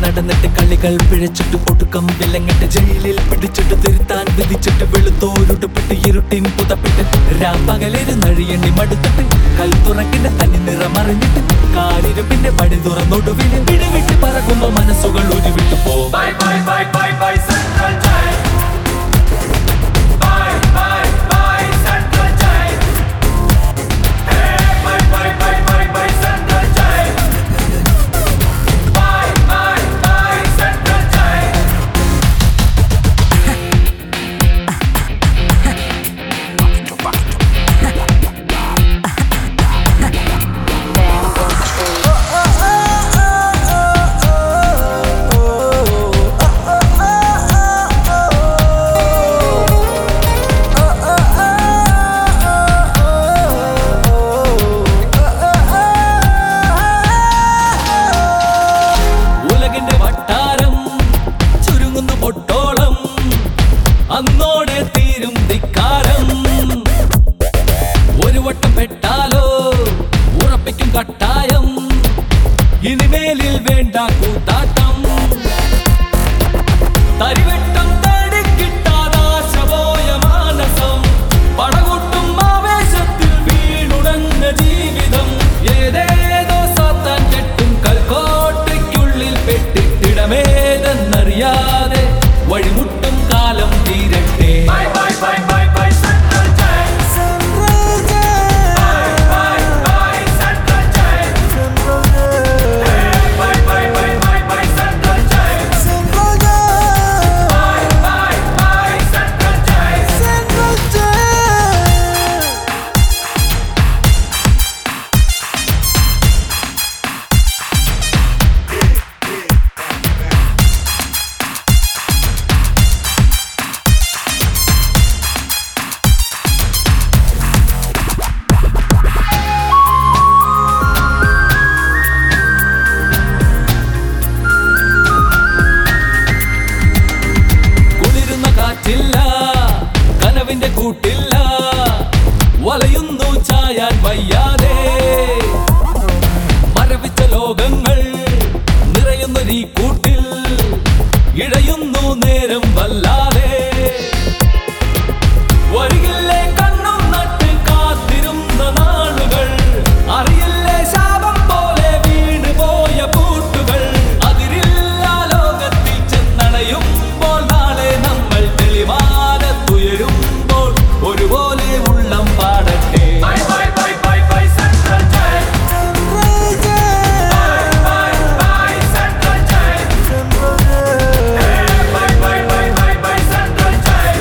നടന്നിട്ട് കളികൾ പിഴച്ചിട്ട് ഒടുക്കം വിലങ്ങിട്ട് ജയിലിൽ പിടിച്ചിട്ട് തിരുത്താൻ വിധിച്ചിട്ട് വെളുത്തോരുടുപ്പിട്ട് ഇരുട്ടിൻ പുതപ്പിട്ട് രാപ്പകലേര് നഴിയണ്ണി മടുത്തിട്ട് കൽത്തുറക്കിന്റെ തനി നിറമറിഞ്ഞിട്ട് കാലിരുപ്പിന്റെ പടി തുറന്നൊടുവില് പിടിവിട്ട് പറക്കുമ്പോ മനസ്സുകൾ ഉരുവിട്ടു പോ Bye bye bye bye bye Central Jail. Bye bye bye Central Jail. Hey bye bye bye bye bye Central Jail. Bye bye bye Central Jail. ഉലകിന്റെ വട്ടാരം ചുരുങ്ങുന്നു പൊട്ടോളം അന്നോടെ തീരും ധിക്കാരം ഒരു വട്ടം പെട്ടാലോ ഉറപ്പിക്കും കട്ടായം ഇനിമേലിൽ വേണ്ട കൂത്താട്ടം തരിവെട്ടം തേടി കിട്ടാതാശപോയ മാനസം പടകൂട്ടും ആവേശത്തിൽ വീണുടഞ്ഞ ജീവിതം ഏതേതോ സാത്താൻ കെട്ടും കൽക്കോട്ടയ്ക്കുള്ളിൽ പെട്ടിട്ടിടമേതെന്നറിയാതെ വഴിമുട്ടും കാലം തീരട്ടെ Bye bye bye bye bye Central Jail. Bye bye bye Central Jail. Hey bye bye bye bye bye Central Jail. Bye bye bye Central Jail. കുളിരുന്ന കാറ്റില്ല കനവിന്റെ കൂട്ടില്ല വലയുന്നു ചായാൻ വയ്യാതെ മരവിച്ച ലോകങ്ങൾ നിറയുന്നൊരീ കൂട്ടിൽ ഇഴയുന്നു നേരം വല്ലാതെ വരികില്ലേ കണ്ണും നട്ട് കാത്തിരുന്ന നാളുകൾ അറിയില്ലേ ശാപം പോലെ വീണ് പോയ പൂട്ടുകൾ അതിരില്ല ലോകത്തിൽ ചെന്നണയുമ്പോൾ നാളെ നമ്മൾ തെളിവാനത്തുയരുമ്പോൾ ഒരുപോലെ ഉള്ളം പാടട്ടെ Bye bye bye bye bye Central Jail. Bye bye bye Central Jail. Hey bye bye bye bye bye Central Jail.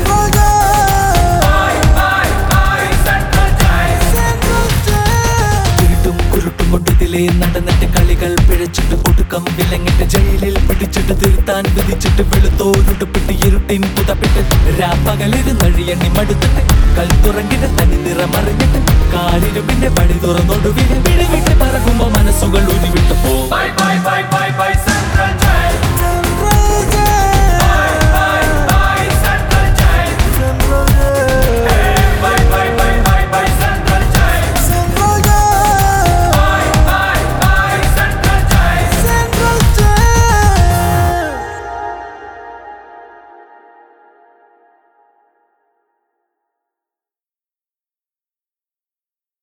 Bye bye bye Central Jail. ഇരുട്ടും കുരുട്ടും കൊണ്ടിതിലേ നടന്നിട്ട് കളികൾ പിഴച്ചിട്ട് ഒടുക്കം വിലങ്ങിട്ട് ജയിലിൽ പിടിച്ചിട്ട് തിരുത്താൻ വിധിച്ചിട്ട് വെളുത്തോരുടുപ്പിട്ട് ഇരുട്ടിൻ പുതപ്പിട്ട് രാപ്പകലിര് നഴിയണ്ണി മടുത്തിട്ട് കൽത്തുറങ്ങിന്റെ തനി നിറമറിഞ്ഞിട്ട് കാലിരുപ്പിന്റെ പടി തുറന്നൊടുവില് പിടിവിട്ട് പറക്കുമ്പോ മനസ്സുകൾ ഉരുവിട്ടു പോ Bye bye bye bye bye